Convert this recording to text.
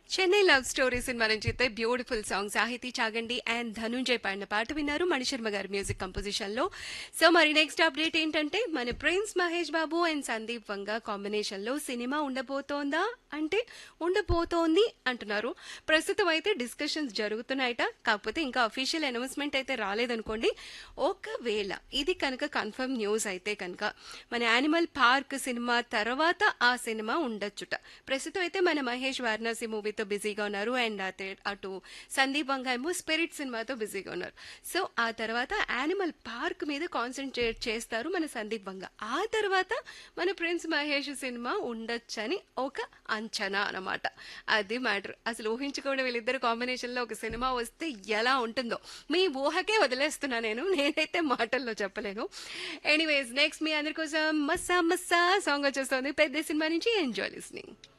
Chennai love story cinema నుంచి అయితే beautiful song సాహితీ చాగండి అండ్ ధనుంజయ్ పాడిన పాట విన్నారు మణిశర్మ గారి మ్యూజిక్ కంపోజిషన్ లో సో మరి నెక్స్ట్ అప్డేట్ ఏంటంటే మన prince Mahesh Babu and Sandeep Vanga combination లో సినిమా ఉండబోతోందా అంటే ఉండబోతోంది అంటున్నారు ప్రస్తుతం అయితే డిస్కషన్స్ జరుగుతున్నాయట కాకపోతే ఇంకా అఫీషియల్ అనౌన్స్మెంట్ అయితే రాలేదనుకోండి ఒకవేళ ఇది కనుక కన్ఫర్మ్ న్యూస్ అయితే కనుక మన యానిమల్ పార్క్ సినిమా తర్వాత ఆ సినిమా ఉండొచ్చుట ప్రస్తుతం అయితే మన మహేష్ వారణాసి మూవీతో బిజీగా ఉన్నారు అండ్ అతే- అటు సందీప్ వంగాయము స్పిరిట్ సినిమాతో బిజీగా ఉన్నారు సో ఆ తర్వాత యానిమల్ పార్క్ మీద కాన్సన్ట్రేట్ చేస్తారు మన సందీప్ వంగ ఆ తర్వాత మన ప్రిన్స్ మహేష్ సినిమా ఉండొచ్చని ఒక అంచనా అన్నమాట అది మ్యాటర్ అసలు ఊహించుకోండి వీళ్ళిద్దరు కాంబినేషన్ లో ఒక సినిమా వస్తే ఎలా ఉంటుందో మీ ఊహకే వదిలేస్తున్నా నేను నేనైతే మాటల్లో చెప్పలేను ఎనీవేస్ నెక్స్ట్ మీ అందరి కోసం మస్సా మస్సా సాంగ్ వచ్చేస్తుంది పెద్ద సినిమా నుంచి ఎంజాయ్ లిస్నింగ్